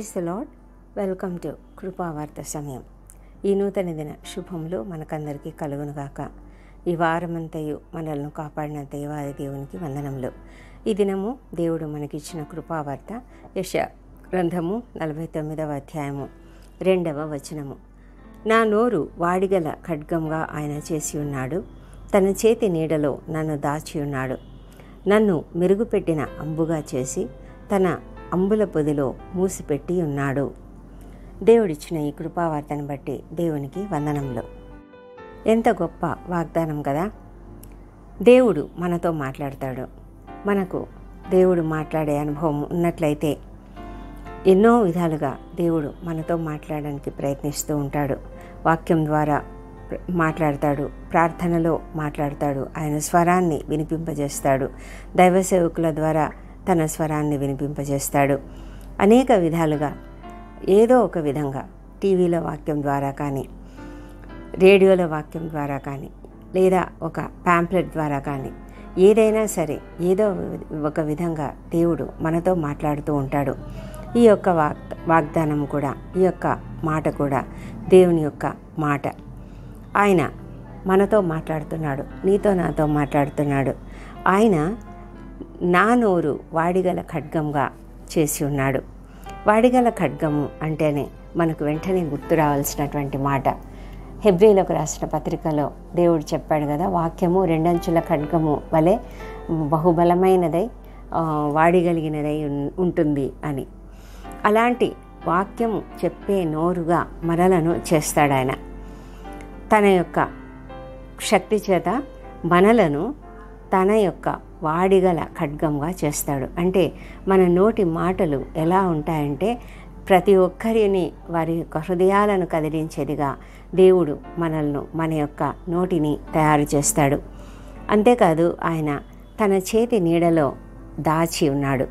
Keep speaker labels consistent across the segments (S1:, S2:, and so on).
S1: praise the Lord welcome to Krupavartha సమయం ఈ నూతన దిన శుభములు మనకందరికీ కలుగునుగాక ఈ వారమంతయు మనల్ని కాపాడిన దేవాది దేవునికి వందనములు ఈ దినము దేవుడు మనకిచ్చిన కృపావార్త యశ గ్రంథము నలభై తొమ్మిదవ అధ్యాయము రెండవ వచనము నా నోరు వాడిగల ఖడ్గంగా ఆయన చేసి ఉన్నాడు తన చేతి నీడలో నన్ను దాచి ఉన్నాడు నన్ను మెరుగుపెట్టిన అంబుగా చేసి తన అంబుల పొదిలో మూసిపెట్టి ఉన్నాడు దేవుడిచ్చిన ఈ కృపావార్తను బట్టి దేవునికి వందనములు ఎంత గొప్ప వాగ్దానం కదా దేవుడు మనతో మాట్లాడతాడు మనకు దేవుడు మాట్లాడే అనుభవం ఉన్నట్లయితే ఎన్నో విధాలుగా దేవుడు మనతో మాట్లాడడానికి ప్రయత్నిస్తూ ఉంటాడు వాక్యం ద్వారా మాట్లాడతాడు ప్రార్థనలో మాట్లాడతాడు ఆయన స్వరాన్ని వినిపింపజేస్తాడు దైవ సేవకుల ద్వారా తన స్వరాన్ని వినిపింపజేస్తాడు అనేక విధాలుగా ఏదో ఒక విధంగా టీవీలో వాక్యం ద్వారా కానీ రేడియోలో వాక్యం ద్వారా కానీ లేదా ఒక ప్యాంప్లెట్ ద్వారా కానీ ఏదైనా సరే ఏదో ఒక విధంగా దేవుడు మనతో మాట్లాడుతూ ఉంటాడు ఈ యొక్క వాగ్ వాగ్దానం కూడా ఈ యొక్క మాట కూడా దేవుని యొక్క మాట ఆయన మనతో మాట్లాడుతున్నాడు నీతో నాతో మాట్లాడుతున్నాడు ఆయన నా నోరు వాడిగల ఖడ్గంగా చేసి ఉన్నాడు వాడిగల ఖడ్గము అంటేనే మనకు వెంటనే గుర్తు రావాల్సినటువంటి మాట హెబ్రిలకు రాసిన పత్రికలో దేవుడు చెప్పాడు కదా వాక్యము రెండంచుల ఖడ్గము వలె బహుబలమైనదై వాడిగలిగినదై ఉంటుంది అని అలాంటి వాక్యము చెప్పే నోరుగా మనలను చేస్తాడు ఆయన తన యొక్క శక్తి చేత మనలను తన యొక్క వాడిగల ఖడ్గంగా చేస్తాడు అంటే మన నోటి మాటలు ఎలా ఉంటాయంటే ప్రతి ఒక్కరిని వారి యొక్క హృదయాలను కదిలించేదిగా దేవుడు మనల్ని మన యొక్క నోటిని తయారు చేస్తాడు అంతేకాదు ఆయన తన చేతి నీడలో దాచి ఉన్నాడు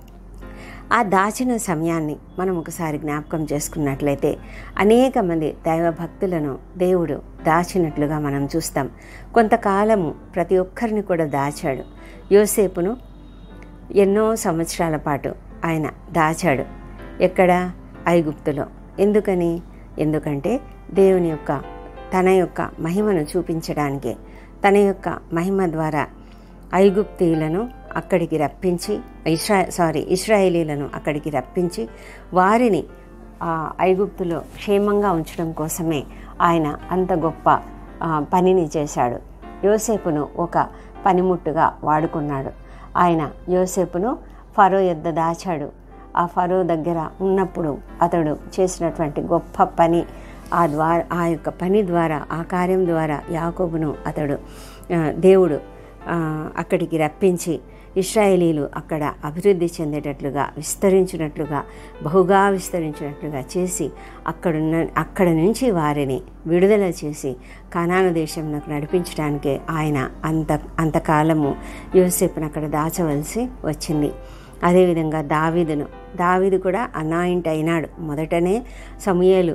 S1: ఆ దాచిన సమయాన్ని మనం ఒకసారి జ్ఞాపకం చేసుకున్నట్లయితే అనేక మంది దైవ భక్తులను దేవుడు దాచినట్లుగా మనం చూస్తాం కొంతకాలము ప్రతి ఒక్కరిని కూడా దాచాడు యోసేపును ఎన్నో సంవత్సరాల పాటు ఆయన దాచాడు ఎక్కడ ఐగుప్తులో ఎందుకని ఎందుకంటే దేవుని యొక్క తన యొక్క మహిమను చూపించడానికే తన యొక్క మహిమ ద్వారా ఐగుప్తీయులను అక్కడికి రప్పించి ఇస్రా సారీ ఇస్రాయేలీలను అక్కడికి రప్పించి వారిని ఐగుప్తులో క్షేమంగా ఉంచడం కోసమే ఆయన అంత గొప్ప పనిని చేశాడు యోసేపును ఒక పనిముట్టుగా వాడుకున్నాడు ఆయన యోసేపును ఫరో యొద్ద దాచాడు ఆ ఫరో దగ్గర ఉన్నప్పుడు అతడు చేసినటువంటి గొప్ప పని ఆ ద్వారా ఆ యొక్క పని ద్వారా ఆ కార్యం ద్వారా యాకోబును అతడు దేవుడు అక్కడికి రప్పించి ఇస్రాయేలీలు అక్కడ అభివృద్ధి చెందేటట్లుగా విస్తరించినట్లుగా బహుగా విస్తరించినట్లుగా చేసి అక్కడున్న అక్కడ నుంచి వారిని విడుదల చేసి కనాను దేశంలోకి నడిపించడానికే ఆయన అంత అంతకాలము యోసేపును అక్కడ దాచవలసి వచ్చింది అదేవిధంగా దావీదును దావీదు కూడా అనాయింట్ అయినాడు మొదటనే సమయలు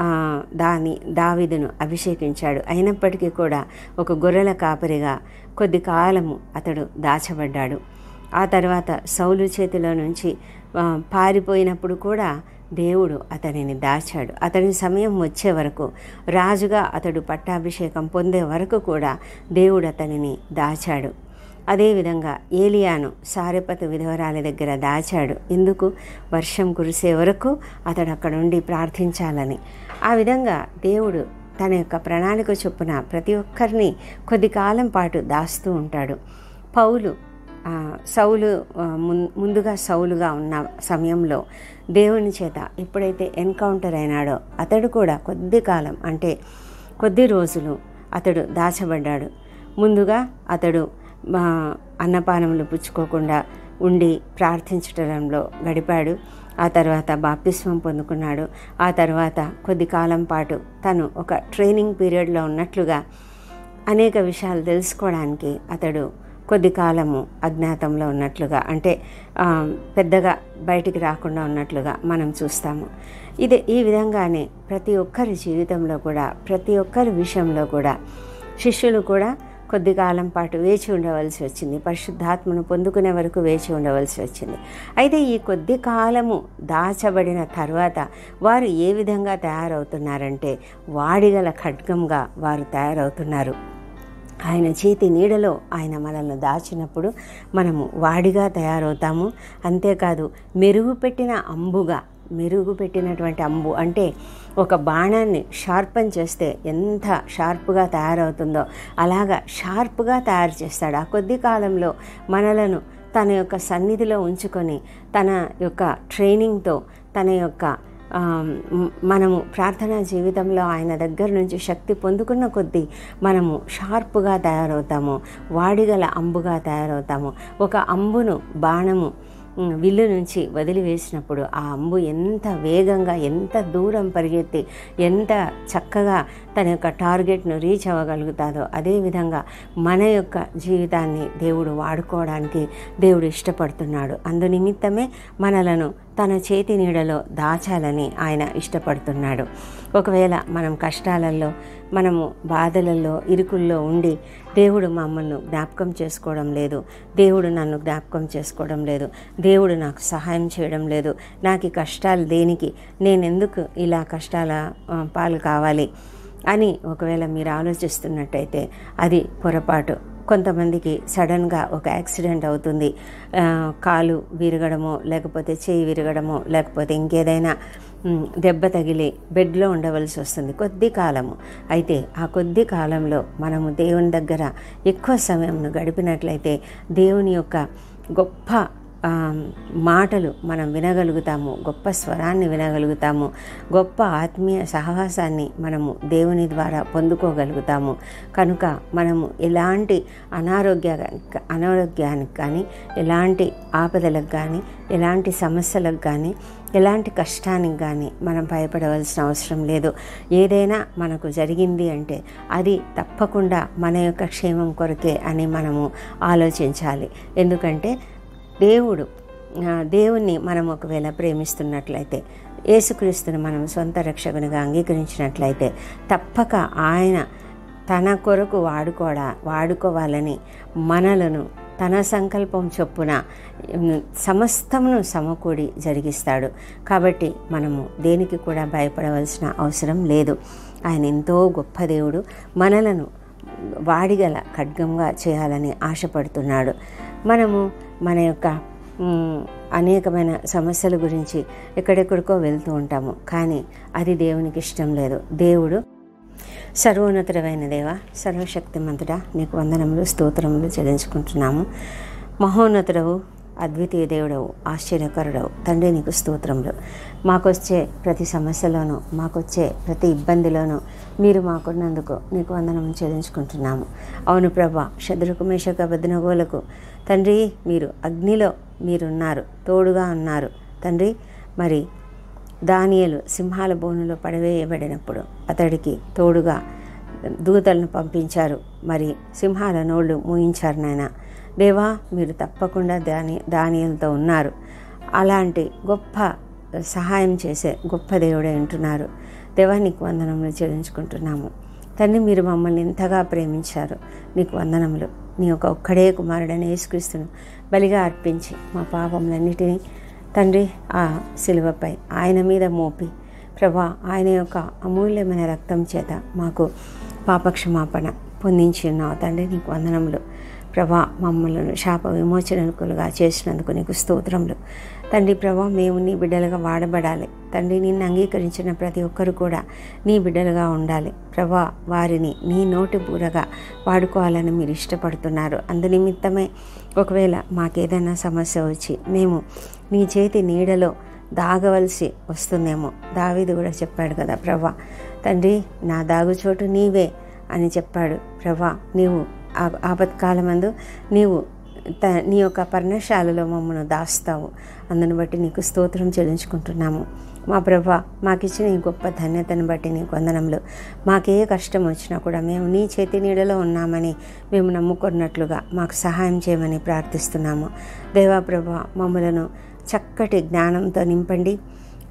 S1: దాని దావీదును అభిషేకించాడు అయినప్పటికీ కూడా ఒక గొర్రెల కాపరిగా కొద్ది కాలము అతడు దాచబడ్డాడు ఆ తర్వాత సౌలు చేతిలో నుంచి పారిపోయినప్పుడు కూడా దేవుడు అతనిని దాచాడు అతని సమయం వచ్చే వరకు రాజుగా అతడు పట్టాభిషేకం పొందే వరకు కూడా దేవుడు అతనిని దాచాడు అదేవిధంగా ఏలియాను సారెపత విధవరాలి దగ్గర దాచాడు ఎందుకు వర్షం కురిసే వరకు అతడు అక్కడ ఉండి ప్రార్థించాలని ఆ విధంగా దేవుడు తన యొక్క ప్రణాళిక చొప్పున ప్రతి ఒక్కరిని కొద్ది కాలం పాటు దాస్తూ ఉంటాడు పౌలు సౌలు ముందుగా సౌలుగా ఉన్న సమయంలో దేవుని చేత ఎప్పుడైతే ఎన్కౌంటర్ అయినాడో అతడు కూడా కొద్ది కాలం అంటే కొద్ది రోజులు అతడు దాచబడ్డాడు ముందుగా అతడు అన్నపానములు పుచ్చుకోకుండా ఉండి ప్రార్థించడంలో గడిపాడు ఆ తర్వాత బాప్తిస్వం పొందుకున్నాడు ఆ తర్వాత కొద్ది కాలం పాటు తను ఒక ట్రైనింగ్ పీరియడ్లో ఉన్నట్లుగా అనేక విషయాలు తెలుసుకోవడానికి అతడు కొద్ది కాలము అజ్ఞాతంలో ఉన్నట్లుగా అంటే పెద్దగా బయటికి రాకుండా ఉన్నట్లుగా మనం చూస్తాము ఇది ఈ విధంగానే ప్రతి ఒక్కరి జీవితంలో కూడా ప్రతి ఒక్కరి విషయంలో కూడా శిష్యులు కూడా కొద్ది కాలం పాటు వేచి ఉండవలసి వచ్చింది పరిశుద్ధాత్మను పొందుకునే వరకు వేచి ఉండవలసి వచ్చింది అయితే ఈ కొద్ది కాలము దాచబడిన తర్వాత వారు ఏ విధంగా తయారవుతున్నారంటే వాడిగల ఖడ్గంగా వారు తయారవుతున్నారు ఆయన చేతి నీడలో ఆయన మనల్ని దాచినప్పుడు మనము వాడిగా తయారవుతాము అంతేకాదు మెరుగుపెట్టిన అంబుగా మెరుగు పెట్టినటువంటి అంబు అంటే ఒక బాణాన్ని షార్పన్ చేస్తే ఎంత షార్ప్గా తయారవుతుందో అలాగా షార్ప్గా తయారు చేస్తాడు ఆ కొద్ది కాలంలో మనలను తన యొక్క సన్నిధిలో ఉంచుకొని తన యొక్క ట్రైనింగ్తో తన యొక్క ఆ, మ్, మనము ప్రార్థనా జీవితంలో ఆయన దగ్గర నుంచి శక్తి పొందుకున్న కొద్దీ మనము షార్ప్గా తయారవుతాము వాడిగల అంబుగా తయారవుతాము ఒక అంబును బాణము మ్, విల్లు నుంచి వదిలివేసినప్పుడు ఆ అంబు ఎంత వేగంగా ఎంత దూరం పరిగెత్తి ఎంత చక్కగా తన యొక్క టార్గెట్ను రీచ్ అవ్వగలుగుతాదో అదేవిధంగా మన యొక్క జీవితాన్ని దేవుడు వాడుకోవడానికి దేవుడు ఇష్టపడుతున్నాడు అందు నిమిత్తమే మనలను తన చేతి నీడలో దాచాలని ఆయన ఇష్టపడుతున్నాడు ఒకవేళ మనం కష్టాలలో మనము బాధలలో ఇరుకుల్లో ఉండి దేవుడు మమ్మల్ని జ్ఞాపకం చేసుకోవడం లేదు దేవుడు నన్ను జ్ఞాపకం చేసుకోవడం లేదు దేవుడు నాకు సహాయం చేయడం లేదు నాకు ఈ కష్టాలు దేనికి నేను ఎందుకు ఇలా కష్టాల ఆ, పాలు కావాలి అని ఒకవేళ మీరు ఆలోచిస్తున్నట్టయితే అది పొరపాటు కొంతమందికి సడన్గా ఒక యాక్సిడెంట్ అవుతుంది ఆ, కాలు విరగడమో లేకపోతే చేయి విరగడమో లేకపోతే ఇంకేదైనా మ్, దెబ్బ తగిలి బెడ్లో ఉండవలసి వస్తుంది కొద్ది కాలము అయితే ఆ కొద్ది కాలంలో మనము దేవుని దగ్గర ఎక్కువ సమయంను గడిపినట్లయితే దేవుని యొక్క గొప్ప ఆ, మాటలు మనం వినగలుగుతాము గొప్ప స్వరాన్ని వినగలుగుతాము గొప్ప ఆత్మీయ సహవాసాన్ని మనము దేవుని ద్వారా పొందుకోగలుగుతాము కనుక మనము ఎలాంటి అనారోగ్య అనారోగ్యానికి కానీ ఎలాంటి ఆపదలకు కానీ ఎలాంటి సమస్యలకు కానీ ఎలాంటి కష్టానికి కానీ మనం భయపడవలసిన అవసరం లేదు ఏదైనా మనకు జరిగింది అంటే అది తప్పకుండా మన యొక్క క్షేమం కొరకే అని మనము ఆలోచించాలి ఎందుకంటే దేవుడు ఆ, దేవుణ్ణి మనం ఒకవేళ ప్రేమిస్తున్నట్లయితే యేసుక్రీస్తుని మనం సొంత రక్షకునిగా అంగీకరించినట్లయితే తప్పక ఆయన తన కొరకు వాడుకోడా వాడుకోవాలని మనలను తన సంకల్పం చొప్పున ఉమ్, సమస్తమును సమకూడి జరిగిస్తాడు కాబట్టి మనము దేనికి కూడా భయపడవలసిన అవసరం లేదు ఆయన ఎంతో గొప్ప దేవుడు మనలను వాడిగల ఖడ్గంగా చేయాలని ఆశపడుతున్నాడు మనము మన యొక్క మ్, అనేకమైన సమస్యల గురించి ఎక్కడెక్కడికో వెళ్తూ ఉంటాము కానీ అది దేవునికి ఇష్టం లేదు దేవుడు సర్వోన్నతుడమైన దేవ సర్వశక్తిమంతుడా నీకు వందనములు స్తోత్రములు చెల్లించుకుంటున్నాము మహోన్నతుడవు అద్వితీయ దేవుడవు ఆశ్చర్యకరుడవు తండ్రి నీకు స్తోత్రములు మాకొచ్చే ప్రతి సమస్యలోనూ మాకొచ్చే ప్రతి ఇబ్బందిలోనూ మీరు మాకున్నందుకు నీకు వందనం చెల్లించుకుంటున్నాము అవును ప్రభా శత్రుకు మేషక బద్నగోలకు తండ్రి మీరు అగ్నిలో మీరున్నారు తోడుగా ఉన్నారు తండ్రి మరి దానియలు సింహాల బోనులో పడవేయబడినప్పుడు అతడికి తోడుగా దూతలను పంపించారు మరి సింహాల నోళ్ళు మూయించారు నాయన దేవా మీరు తప్పకుండా దాని దానియలతో ఉన్నారు అలాంటి గొప్ప సహాయం చేసే గొప్ప దేవుడే ఉంటున్నారు దేవా నీకు వందనములు చెల్లించుకుంటున్నాము తండ్రి మీరు మమ్మల్ని ఎంతగా ప్రేమించారు నీకు వందనములు నీ యొక్క ఒక్కడే కుమారుడని యేసుక్రీస్తును బలిగా అర్పించి మా పాపములన్నిటినీ తండ్రి ఆ శిలువపై ఆయన మీద మోపి ప్రభా ఆయన యొక్క అమూల్యమైన రక్తం చేత మాకు పాపక్షమాపణ పొందించి ఉన్నావు తండ్రి నీకు వందనములు ప్రభా మమ్మల్ని శాప విమోచనకులుగా చేసినందుకు నీకు స్తోత్రములు తండ్రి ప్రభా మేము నీ బిడ్డలుగా వాడబడాలి తండ్రి నిన్ను అంగీకరించిన ప్రతి ఒక్కరు కూడా నీ బిడ్డలుగా ఉండాలి ప్రభా వారిని నీ నోటి బూరగా వాడుకోవాలని మీరు ఇష్టపడుతున్నారు అందునిమిత్తమే ఒకవేళ మాకేదైనా సమస్య వచ్చి మేము నీ చేతి నీడలో దాగవలసి వస్తుందేమో దావీదు కూడా చెప్పాడు కదా ప్రభా తండ్రి నా దాగుచోటు నీవే అని చెప్పాడు ప్రభా నీవు ఆ- ఆపత్కాలమందు నీవు త నీ యొక్క పర్ణశాలలో మమ్మల్ని దాస్తావు అందుని బట్టి నీకు స్తోత్రం చెల్లించుకుంటున్నాము మా ప్రభా మాకిచ్చిన ఈ గొప్ప ధన్యతను బట్టి నీకు వందనములు మాకే కష్టం వచ్చినా కూడా మేము నీ చేతి నీడలో ఉన్నామని మేము నమ్ముకున్నట్లుగా మాకు సహాయం చేయమని ప్రార్థిస్తున్నాము దేవా ప్రభా మమ్మలను చక్కటి జ్ఞానంతో నింపండి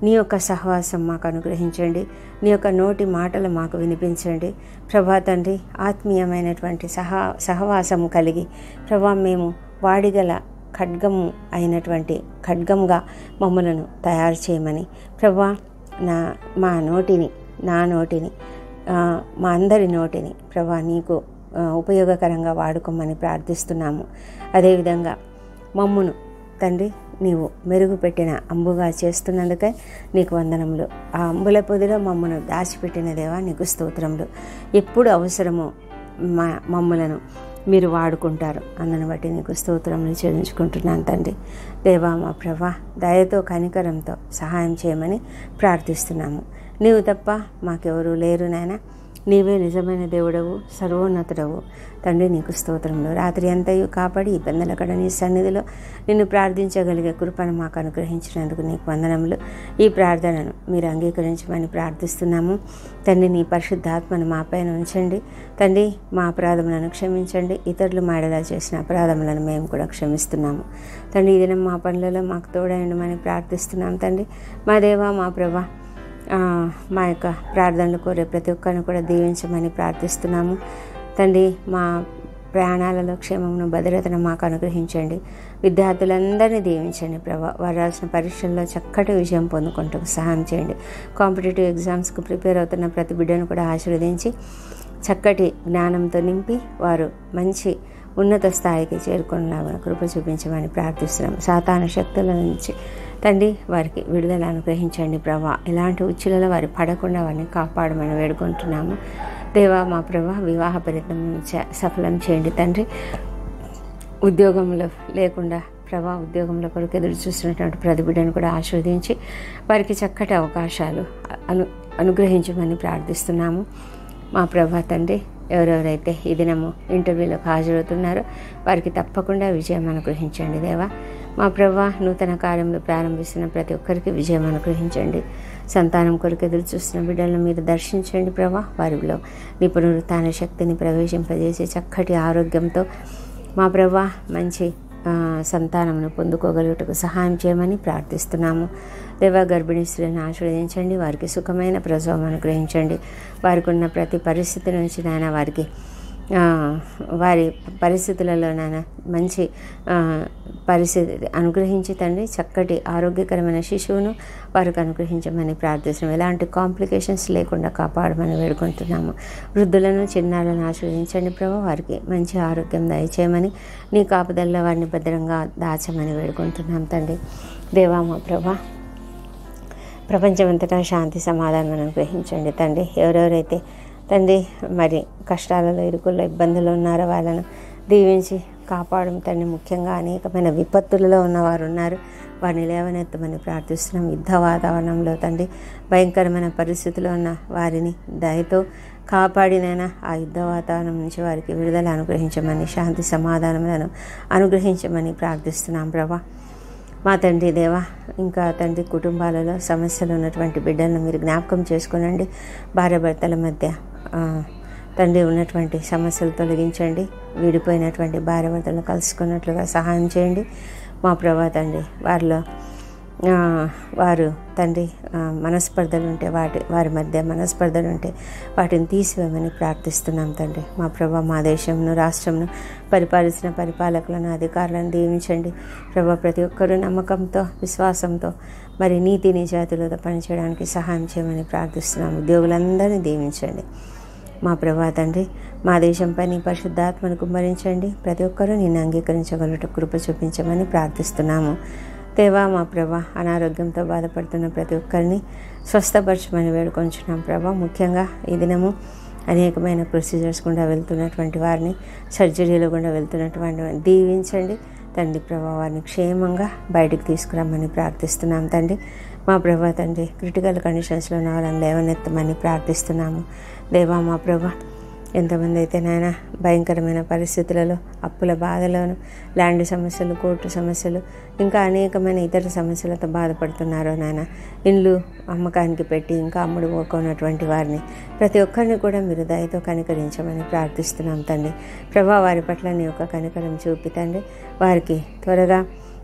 S1: నీ యొక్క సహవాసం మాకు అనుగ్రహించండి నీ యొక్క నోటి మాటలు మాకు వినిపించండి ప్రభా తండ్రి ఆత్మీయమైనటువంటి సహా సహవాసము కలిగి ప్రభా మేము వాడిగల ఖడ్గము అయినటువంటి ఖడ్గంగా మమ్మలను తయారు చేయమని ప్రభా నా మా నోటిని నా నోటిని ఆ, మా అందరి నోటిని ప్రభా నీకు ఆ, ఉపయోగకరంగా వాడుకోమని ప్రార్థిస్తున్నాము అదేవిధంగా మమ్మును తండ్రి నీవు మెరుగుపెట్టిన అంబుగా చేస్తున్నందుకై నీకు వందనములు ఆ అంబుల పొదిలో మమ్మను దాచిపెట్టిన దేవా నీకు స్తోత్రములు ఎప్పుడు అవసరమో మా మమ్మలను మీరు వాడుకుంటారు అందుని బట్టి నీకు స్తోత్రములు చెల్లించుకుంటున్నాను తండ్రి దేవా మా ప్రభా దయతో కనికరంతో సహాయం చేయమని ప్రార్థిస్తున్నాము నీవు తప్ప మాకెవరూ లేరు నాయన నీవే నిజమైన దేవుడవు సర్వోన్నతుడవు తండ్రి నీకు స్తోత్రములు రాత్రి అంతయు కాపాడి ఈ పెందలకడ నీ సన్నిధిలో నిన్ను ప్రార్థించగలిగే కృపను మాకు అనుగ్రహించినందుకు నీకు వందనములు ఈ ప్రార్థనను మీరు అంగీకరించమని ప్రార్థిస్తున్నాము తండ్రి నీ పరిశుద్ధాత్మను మా పైన ఉంచండి తండ్రి మా అపరాధములను క్షమించండి ఇతరులు మాడలా చేసిన అపరాధములను మేము కూడా క్షమిస్తున్నాము తండ్రి ఈ దినం మా పనులలో మాకు తోడైండమని ప్రార్థిస్తున్నాం తండ్రి మా దేవా మా ప్రభా ఆ, మా యొక్క ప్రార్థనలు కోరే ప్రతి ఒక్కరిని కూడా దీవించమని ప్రార్థిస్తున్నాము తండ్రి మా ప్రయాణాలలో క్షేమమును భద్రతను మాకు అనుగ్రహించండి విద్యార్థులందరినీ దీవించండి ప్రభా వారు రాసిన పరీక్షల్లో చక్కటి విజయం పొందుకుంటూ సహాయం చేయండి కాంపిటేటివ్ ఎగ్జామ్స్కు ప్రిపేర్ అవుతున్న ప్రతి బిడ్డను కూడా ఆశీర్వదించి చక్కటి జ్ఞానంతో నింపి వారు మంచి ఉన్నత స్థాయికి చేరుకునేలాగా కృప చూపించమని ప్రార్థిస్తున్నాం సాతాన శక్తుల నుంచి తండ్రి వారికి విడుదల అనుగ్రహించండి ప్రభా ఎలాంటి ఉచ్చులలో వారి పడకుండా వారిని కాపాడమని వేడుకుంటున్నాము దేవా మా ప్రభా వివాహ ప్రయత్నం చ- సఫలం చేయండి తండ్రి ఉద్యోగంలో లేకుండా ప్రభా ఉద్యోగంలో కొరకు ఎదురు చూస్తున్నటువంటి ప్రతి బిడ్డను కూడా ఆస్వాదించి వారికి చక్కటి అవకాశాలు అను అనుగ్రహించమని ప్రార్థిస్తున్నాము మా ప్రభా తండ్రి ఎవరెవరైతే ఈ దినము ఇంటర్వ్యూలకు హాజరవుతున్నారో వారికి తప్పకుండా విజయం అనుగ్రహించండి దేవా మా ప్రభా నూతన కార్యంలో ప్రారంభిస్తున్న ప్రతి ఒక్కరికి విజయం అనుగ్రహించండి సంతానం కొరకు ఎదురు చూస్తున్న బిడ్డలను మీరు దర్శించండి ప్రభా వారిలో నీ పునరుత్థాన శక్తిని ప్రవేశింపజేసి చక్కటి ఆరోగ్యంతో మా ప్రభా మంచి ఆ, సంతానమును పొందుకోగలుగుటకు సహాయం చేయమని ప్రార్థిస్తున్నాము దేవ గర్భిణీ స్త్రీలను ఆశీర్వదించండి వారికి సుఖమైన ప్రసవం అనుగ్రహించండి వారికి ఉన్న ప్రతి పరిస్థితి నుంచి నాయన వారికి ఆ, వారి పరిస్థితులలో నాయన మంచి ఆ, పరిస్థితి అనుగ్రహించి తండ్రి చక్కటి ఆరోగ్యకరమైన శిశువును వారికి అనుగ్రహించమని ప్రార్థిస్తున్నాం ఎలాంటి కాంప్లికేషన్స్ లేకుండా కాపాడమని వేడుకుంటున్నాము వృద్ధులను చిన్నారులను ఆశీర్వదించండి ప్రభు వారికి మంచి ఆరోగ్యం దయచేయమని నీ కాపుదల్లో వారిని భద్రంగా దాచమని వేడుకుంటున్నాం తండ్రి దేవా మా ప్రభా ప్రపంచమంతటా శాంతి సమాధానం అనుగ్రహించండి తండ్రి ఎవరెవరైతే తండ్రి మరి కష్టాలలో ఇరుకుల్లో ఇబ్బందులు ఉన్నారో వాళ్ళను దీవించి కాపాడడం తండ్రి ముఖ్యంగా అనేకమైన విపత్తులలో ఉన్నవారు ఉన్నారు వారిని లేవనెత్తమని ప్రార్థిస్తున్నాం యుద్ధ వాతావరణంలో తండ్రి భయంకరమైన పరిస్థితిలో ఉన్న వారిని దయతో కాపాడినైనా ఆ యుద్ధ వాతావరణం నుంచి వారికి విడుదల అనుగ్రహించమని శాంతి సమాధానములను అనుగ్రహించమని ప్రార్థిస్తున్నాం ప్రభా మా తండ్రి దేవా ఇంకా తండ్రి కుటుంబాలలో సమస్యలు ఉన్నటువంటి బిడ్డలను మీరు జ్ఞాపకం చేసుకునండి భార్యాభర్తల మధ్య ఆ, తండ్రి ఉన్నటువంటి సమస్యలు తొలగించండి విడిపోయినటువంటి భార్యాభర్తలను కలుసుకున్నట్లుగా సహాయం చేయండి మా ప్రభా తండ్రి వారిలో ఆ, వారు తండ్రి ఆ, మనస్పర్ధలు ఉంటే వాటి వారి మధ్య మనస్పర్ధలు ఉంటే వాటిని తీసివేయమని ప్రార్థిస్తున్నాం తండ్రి మా ప్రభా మా దేశంను రాష్ట్రంను పరిపాలించిన పరిపాలకులను అధికారులను దీవించండి ప్రభా ప్రతి ఒక్కరూ నమ్మకంతో విశ్వాసంతో మరి నీతి నిజాతులతో పనిచేయడానికి సహాయం చేయమని ప్రార్థిస్తున్నాం ఉద్యోగులందరినీ దీవించండి మా ప్రభా తండ్రి మా దేశంపై నీ పరిశుద్ధాత్మను కుమ్మరించండి ప్రతి ఒక్కరూ నిన్ను అంగీకరించగలుగుట కృప చూపించమని ప్రార్థిస్తున్నాము దేవా మా ప్రభా అనారోగ్యంతో బాధపడుతున్న ప్రతి ఒక్కరిని స్వస్థపరచమని వేడుకొంచున్నాం ప్రభా ముఖ్యంగా ఈ దినము అనేకమైన ప్రొసీజర్స్ గుండా వెళ్తున్నటువంటి వారిని సర్జరీలు గుండా వెళ్తున్నటువంటి వారిని దీవించండి తండ్రి ప్రభా వారిని క్షేమంగా బయటికి తీసుకురమ్మని ప్రార్థిస్తున్నాం తండ్రి మా ప్రభా తండ్రి క్రిటికల్ కండిషన్స్లో ఉన్న వాళ్ళని లేవనెత్తమని ప్రార్థిస్తున్నాము దేవా మా ప్రభా ఎంతమంది అయితే నాయన భయంకరమైన పరిస్థితులలో అప్పుల బాధలోను ల్యాండ్ సమస్యలు కోర్టు సమస్యలు ఇంకా అనేకమైన ఇతర సమస్యలతో బాధపడుతున్నారో నాయన ఇండ్లు అమ్మకానికి పెట్టి ఇంకా అమ్ముడు పోకున్నటువంటి వారిని ప్రతి ఒక్కరిని కూడా మీరు దయతో కనికరించమని ప్రార్థిస్తున్నాం తండ్రి ప్రభా వారి పట్ల నీ యొక్క కనికరం చూపి తండ్రి వారికి త్వరగా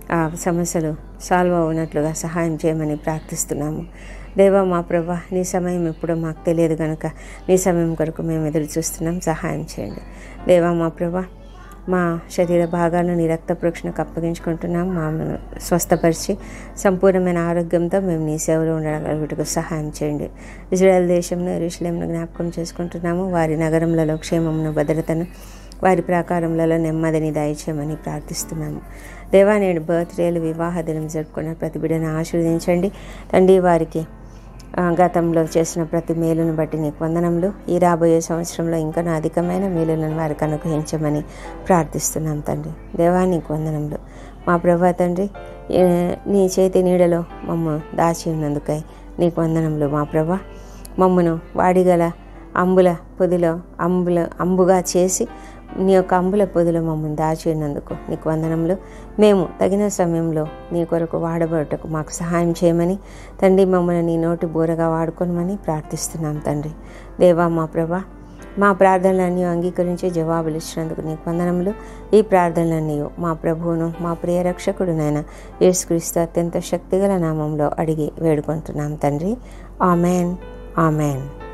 S1: ఆ సమస్యలు సాల్వ్ అవునట్లుగా సహాయం చేయమని ప్రార్థిస్తున్నాము దేవా మా ప్రభా నీ సమయం ఎప్పుడో మాకు తెలియదు కనుక నీ సమయం కొరకు మేము ఎదురు చూస్తున్నాం సహాయం చేయండి దేవా మా ప్రభా మా శరీర భాగాలను నీ రక్త ప్రోక్షణకు అప్పగించుకుంటున్నాం మా స్వస్థపరిచి సంపూర్ణమైన ఆరోగ్యంతో మేము నీ సేవలో ఉండగలుగుటకు సహాయం చేయండి ఇజ్రాయెల్ దేశంలో ఎరుషులేంను జ్ఞాపకం చేసుకుంటున్నాము వారి నగరములలో క్షేమమును భద్రతను వారి ప్రాకారములలో నెమ్మదిని దయచేయమని ప్రార్థిస్తున్నాము దేవా నేడు బర్త్డేలు వివాహ దినం జరుపుకున్న ప్రతి బిడ్డను ఆశీర్వదించండి తండ్రి వారికి ఆ, గతంలో చేసిన ప్రతి మేలును బట్టి నీకు వందనములు ఈ రాబోయే సంవత్సరంలో ఇంకా అధికమైన మేలులను వారికి అనుగ్రహించమని ప్రార్థిస్తున్నాం తండ్రి దేవా నీకు వందనములు మా ప్రభా తండ్రి ఏ, నీ చేతి నీడలో మమ్మ దాచి ఉన్నందుకై నీకు వందనములు మా ప్రభా మమ్మను వాడిగల అంబుల పొదిలో అంబుల అంబుగా చేసి నీ యొక్క అంబుల పొదిలో మమ్మల్ని దాచినందుకు నీకు వందనములు మేము తగిన సమయంలో నీ కొరకు వాడబడటకు మాకు సహాయం చేయమని తండ్రి మమ్మల్ని నీ నోటి బూరగా వాడుకోనమని ప్రార్థిస్తున్నాం తండ్రి దేవా మా ప్రభా మా ప్రార్థనలన్నీ అంగీకరించి జవాబులు ఇచ్చినందుకు నీకు వందనములు ఈ ప్రార్థనలన్నీ మా ప్రభువును మా ప్రియ రక్షకుడునైన యేసుక్రీస్తు అత్యంత శక్తిగల నామంలో అడిగి వేడుకుంటున్నాం తండ్రి ఆమెన్ ఆమెన్